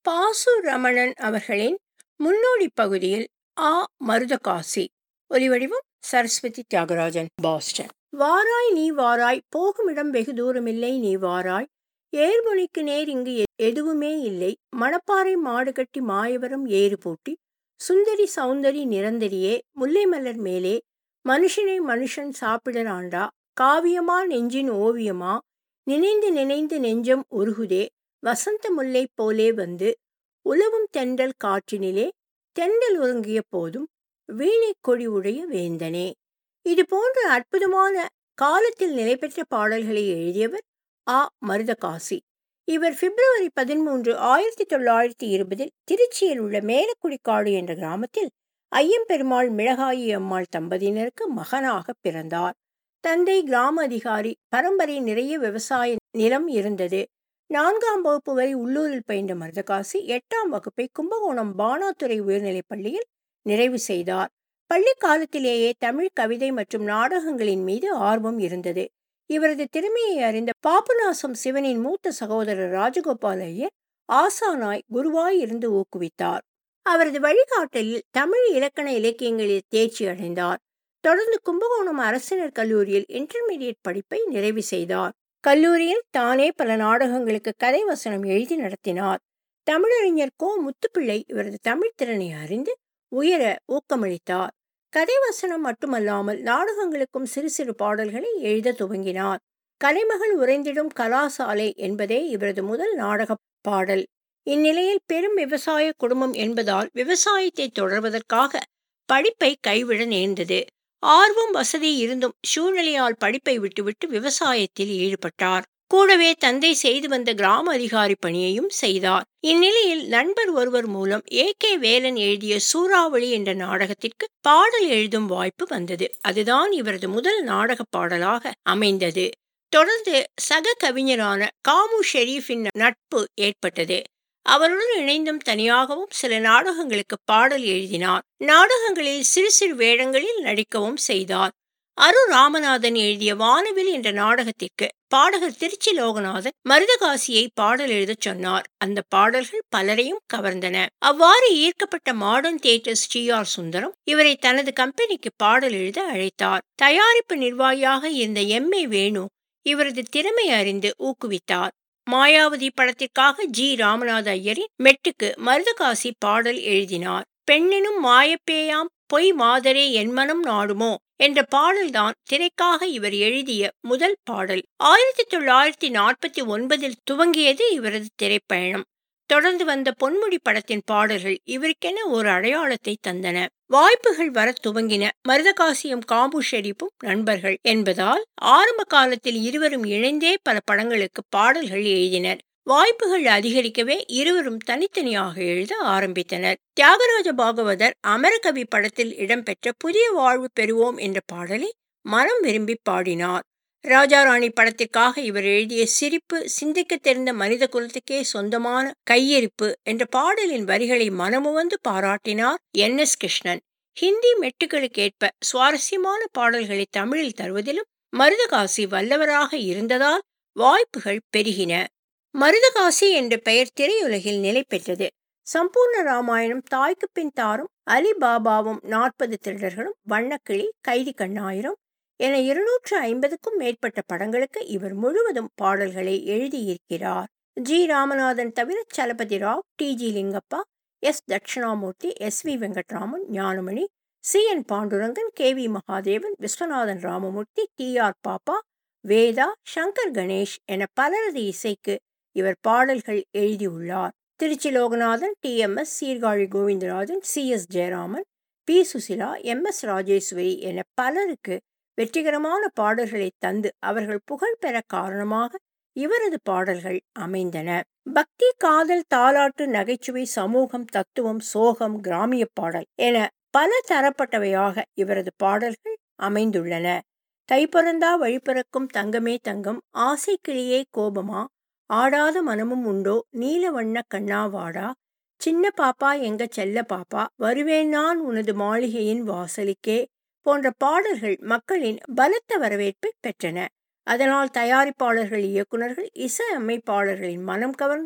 பாசு ரமணன் அவர்களின் முன்னோடி பகுதியில் ஆ மருதகாசி ஒலிவடிவம் சரஸ்வதி தியாகராஜன் பாஸ்டன் வாராய் நீ வாராய் போகுமிடம் வெகு தூரமில்லை நீ வாராய் ஏர்மொழிக்கு நேர் இங்கு எ- எதுவுமே இல்லை மணப்பாறை மாடு கட்டி மாயவரம் ஏறு பூட்டி சுந்தரி சௌந்தரி நிரந்தரியே முல்லை மலர் மேலே மனுஷனை மனுஷன் சாப்பிடறாண்டா காவியமா நெஞ்சின் ஓவியமா நினைந்து நினைந்து நெஞ்சம் உருகுதே வசந்த முல்லை போலே வந்து உலவும் தென்றல் காற்றினிலே தென்றல் உறங்கிய போதும் வீணைக் கொடி உடைய வேந்தனே இது போன்ற அற்புதமான காலத்தில் நிலை பெற்ற பாடல்களை எழுதியவர் ஆ மருதகாசி இவர் பிப்ரவரி பதிமூன்று ஆயிரத்தி தொள்ளாயிரத்தி இருபதில் திருச்சியில் உள்ள மேலக்குடிக்காடு என்ற கிராமத்தில் ஐயம்பெருமாள் மிளகாயி அம்மாள் தம்பதியினருக்கு மகனாக பிறந்தார் தந்தை கிராம அதிகாரி பரம்பரை நிறைய விவசாய நிலம் இருந்தது நான்காம் வகுப்பு வரை உள்ளூரில் பயின்ற மருதகாசி எட்டாம் வகுப்பை கும்பகோணம் பானாத்துறை உயர்நிலைப் பள்ளியில் நிறைவு செய்தார் பள்ளி காலத்திலேயே தமிழ் கவிதை மற்றும் நாடகங்களின் மீது ஆர்வம் இருந்தது இவரது திறமையை அறிந்த பாபநாசம் சிவனின் மூத்த சகோதரர் ராஜகோபால் ஐயர் ஆசானாய் குருவாய் இருந்து ஊக்குவித்தார் அவரது வழிகாட்டலில் தமிழ் இலக்கண இலக்கியங்களில் தேர்ச்சி அடைந்தார் தொடர்ந்து கும்பகோணம் அரசினர் கல்லூரியில் இன்டர்மீடியட் படிப்பை நிறைவு செய்தார் கல்லூரியில் தானே பல நாடகங்களுக்கு கதை வசனம் எழுதி நடத்தினார் தமிழறிஞர் கோ முத்துப்பிள்ளை இவரது தமிழ் திறனை அறிந்து உயர ஊக்கமளித்தார் கதை வசனம் மட்டுமல்லாமல் நாடகங்களுக்கும் சிறு சிறு பாடல்களை எழுத துவங்கினார் கலைமகள் உறைந்திடும் கலாசாலை என்பதே இவரது முதல் நாடக பாடல் இந்நிலையில் பெரும் விவசாய குடும்பம் என்பதால் விவசாயத்தை தொடர்வதற்காக படிப்பை கைவிட நேர்ந்தது ஆர்வம் வசதி இருந்தும் சூழ்நிலையால் படிப்பை விட்டுவிட்டு விவசாயத்தில் ஈடுபட்டார் கூடவே தந்தை செய்து வந்த கிராம அதிகாரி பணியையும் செய்தார் இந்நிலையில் நண்பர் ஒருவர் மூலம் ஏ கே வேலன் எழுதிய சூறாவளி என்ற நாடகத்திற்கு பாடல் எழுதும் வாய்ப்பு வந்தது அதுதான் இவரது முதல் நாடக பாடலாக அமைந்தது தொடர்ந்து சக கவிஞரான காமு ஷெரீஃபின் நட்பு ஏற்பட்டது அவருடன் இணைந்தும் தனியாகவும் சில நாடகங்களுக்கு பாடல் எழுதினார் நாடகங்களில் சிறு சிறு வேடங்களில் நடிக்கவும் செய்தார் அரு ராமநாதன் எழுதிய வானவில் என்ற நாடகத்திற்கு பாடகர் திருச்சி லோகநாதன் மருதகாசியை பாடல் எழுதச் சொன்னார் அந்த பாடல்கள் பலரையும் கவர்ந்தன அவ்வாறு ஈர்க்கப்பட்ட Modern Theatres T R Sundaram இவரை தனது கம்பெனிக்கு பாடல் எழுத அழைத்தார் தயாரிப்பு நிர்வாகியாக இருந்த எம் ஏ வேணு இவரது திறமை அறிந்து ஊக்குவித்தார் மாயாவதி படத்திற்காக ஜி ராமநாத ஐயரின் மெட்டுக்கு மருதகாசி பாடல் எழுதினார் பெண்ணினும் மாயப்பேயாம் பொய் மாதரே என் மனம் நாடுமோ என்ற பாடல்தான் திரைக்காக இவர் எழுதிய முதல் பாடல் ஆயிரத்தி தொள்ளாயிரத்தி நாற்பத்தி ஒன்பதில் துவங்கியது இவரது திரைப்பயணம் தொடர்ந்து வந்த பொன்முடி படத்தின் பாடல்கள் இவருக்கென ஒரு அடையாளத்தை தந்தன வாய்ப்புகள் வரத் துவங்கின மருதகாசியும் காம்பு ஷெரீப்பும் நண்பர்கள் என்பதால் ஆரம்ப காலத்தில் இருவரும் இணைந்தே பல படங்களுக்கு பாடல்கள் எழுதினர் வாய்ப்புகள் அதிகரிக்கவே இருவரும் தனித்தனியாக எழுத ஆரம்பித்தனர் தியாகராஜ பாகவதர் அமரகவி படத்தில் இடம்பெற்ற புதிய வாழ்வு பெறுவோம் என்ற பாடலை மனம் விரும்பி பாடினார் ராஜாராணி படத்திற்காக இவர் எழுதிய சிரிப்பு சிந்திக்க தெரிந்த மனித குலத்துக்கே சொந்தமான கையெறிப்பு என்ற பாடலின் வரிகளை மனமுவந்து பாராட்டினார் என் எஸ் கிருஷ்ணன் ஹிந்தி மெட்டுகளுக்கேற்ப சுவாரஸ்யமான பாடல்களை தமிழில் தருவதிலும் மருதகாசி வல்லவராக இருந்ததால் வாய்ப்புகள் பெருகின மருதகாசி என்ற பெயர் திரையுலகில் நிலை பெற்றது சம்பூர்ண ராமாயணம் தாய்க்கு பின் தாரும் அலி பாபாவும் நாற்பது திருடர்களும் வண்ணக்கிளி கைதி கண்ணாயிரம் என இருநூற்று ஐம்பதுக்கும் மேற்பட்ட படங்களுக்கு இவர் முழுவதும் பாடல்களை எழுதியிருக்கிறார் ஜி ராமநாதன் தவிர Chalapathi Rao T G Lingappa S Dakshinamurthy S V Venkatraman Gnanamani C N Pandurangan K V Mahadevan Viswanathan Ramamurthy T R Pappa Veda Shankar Ganesh என பலரது இசைக்கு இவர் பாடல்கள் எழுதியுள்ளார் Tiruchi Loganathan T M S Sirkazhi Govindarajan C S Jayaraman P Susheela M S Rajeswari என பலருக்கு வெற்றிகரமான பாடல்களை தந்து அவர்கள் புகழ் பெற காரணமாக இவரது பாடல்கள் அமைந்தன பக்தி காதல் தாலாட்டு நகைச்சுவை சமூகம் தத்துவம் சோகம் கிராமிய பாடல் என பல தரப்பட்டவையாக இவரது பாடல்கள் அமைந்துள்ளன தை பிறந்தா வழிபிறக்கும் தங்கமே தங்கம் ஆசை கிளியே கோபமா ஆடாத மனமும் உண்டோ நீல வண்ண கண்ணா வாடா சின்ன பாப்பா எங்க செல்ல பாப்பா வருவேன் நான் உனது மாளிகையின் வாசலுக்கே போன்ற பாடல்கள் மக்களின் பலத்த வரவேற்பை பெற்றன அதனால் தயாரிப்பாளர்கள் இயக்குனர்கள் இசை அமைப்பாளர்களின் மனம் கவர்ந்த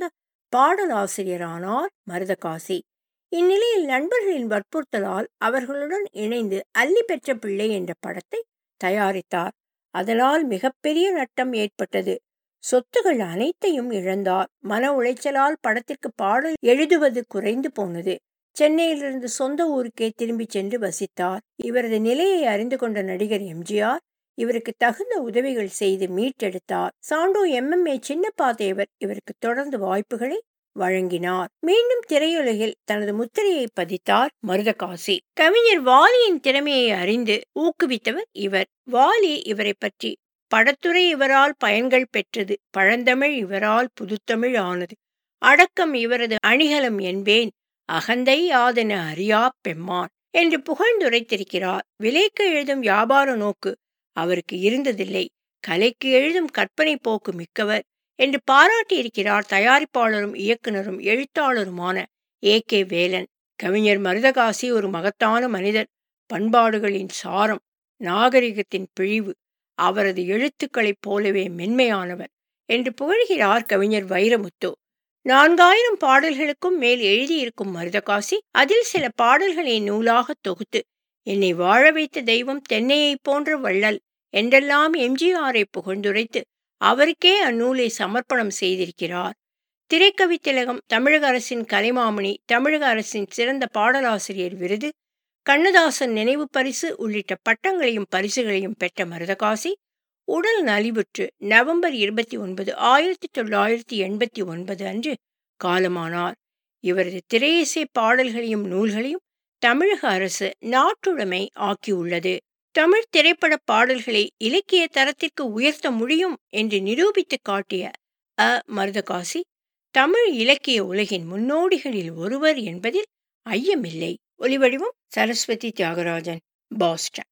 பாடலாசிரியரானார் மருதகாசி இந்நிலையில் நண்பர்களின் வற்புறுத்தலால் அவர்களுடன் இணைந்து அல்லி பெற்ற பிள்ளை என்ற படத்தை தயாரித்தார் அதனால் மிகப்பெரிய நட்டம் ஏற்பட்டது சொத்துகள் அனைத்தையும் இழந்தார் மன உளைச்சலால் படத்திற்கு பாடல் எழுதுவது குறைந்து போனது சென்னையிலிருந்து சொந்த ஊருக்கே திரும்பி சென்று வசித்தார் இவரது நிலையை அறிந்து கொண்ட நடிகர் எம்ஜிஆர் இவருக்கு தகுந்த உதவிகள் செய்து மீட்டெடுத்தார் சாண்டோ எம்எம்ஏ சின்னப்பா தேவர் இவருக்கு தொடர்ந்து வாய்ப்புகளை வழங்கினார் மீண்டும் திரையுலகில் தனது முத்திரையை பதித்தார் மருதகாசி கவிஞர் வாலியின் திறமையை அறிந்து ஊக்குவித்தவர் இவர் வாலி இவரை பற்றி படத்துறை இவரால் பயன்கள் பெற்றது பழந்தமிழ் இவரால் புதுத்தமிழ் ஆனது அடக்கம் இவரது அணிகலம் என்பேன் அகந்தை யாதென அறியா பெம்மான் என்று புகழ்ந்துரைத்திருக்கிறார் விலைக்கு எழுதும் வியாபார நோக்கு அவருக்கு இருந்ததில்லை கலைக்கு எழுதும் கற்பனை போக்கு மிக்கவர் என்று பாராட்டியிருக்கிறார் தயாரிப்பாளரும் இயக்குனரும் எழுத்தாளருமான ஏ கே வேலன் கவிஞர் மருதகாசி ஒரு மகத்தான மனிதர் பண்பாடுகளின் சாரம் நாகரிகத்தின் பிழிவு அவரது எழுத்துக்களைப் போலவே மென்மையானவர் என்று புகழ்கிறார் கவிஞர் வைரமுத்து நான்காயிரம் பாடல்களுக்கும் மேல் எழுதியிருக்கும் மருதகாசி அதில் சில பாடல்களை நூலாக தொகுத்து என்னை வாழ வைத்த தெய்வம் தென்னையைப் போன்ற வள்ளல் என்றெல்லாம் எம்ஜிஆரை புகழ்ந்துரைத்து அவருக்கே அந்நூலை சமர்ப்பணம் செய்திருக்கிறார் திரைக்கவி திலகம் தமிழக அரசின் கலைமாமணி தமிழக அரசின் சிறந்த பாடலாசிரியர் விருது கண்ணதாசன் நினைவு பரிசு உள்ளிட்ட பட்டங்களையும் பரிசுகளையும் பெற்ற மருதகாசி உடல் நலிவுற்று நவம்பர் இருபத்தி ஒன்பது ஆயிரத்தி தொள்ளாயிரத்தி எண்பத்தி ஒன்பது அன்று காலமானார் இவரது திரையிசை பாடல்களையும் நூல்களையும் தமிழக அரசு நாட்டுடைமை ஆக்கியுள்ளது தமிழ் திரைப்பட பாடல்களை இலக்கிய தரத்திற்கு உயர்த்த முடியும் என்று நிரூபித்து காட்டிய அ மருதகாசி தமிழ் இலக்கிய உலகின் முன்னோடிகளில் ஒருவர் என்பதில் ஐயமில்லை ஒலிவடிவம் சரஸ்வதி தியாகராஜன் பாஸ்டன்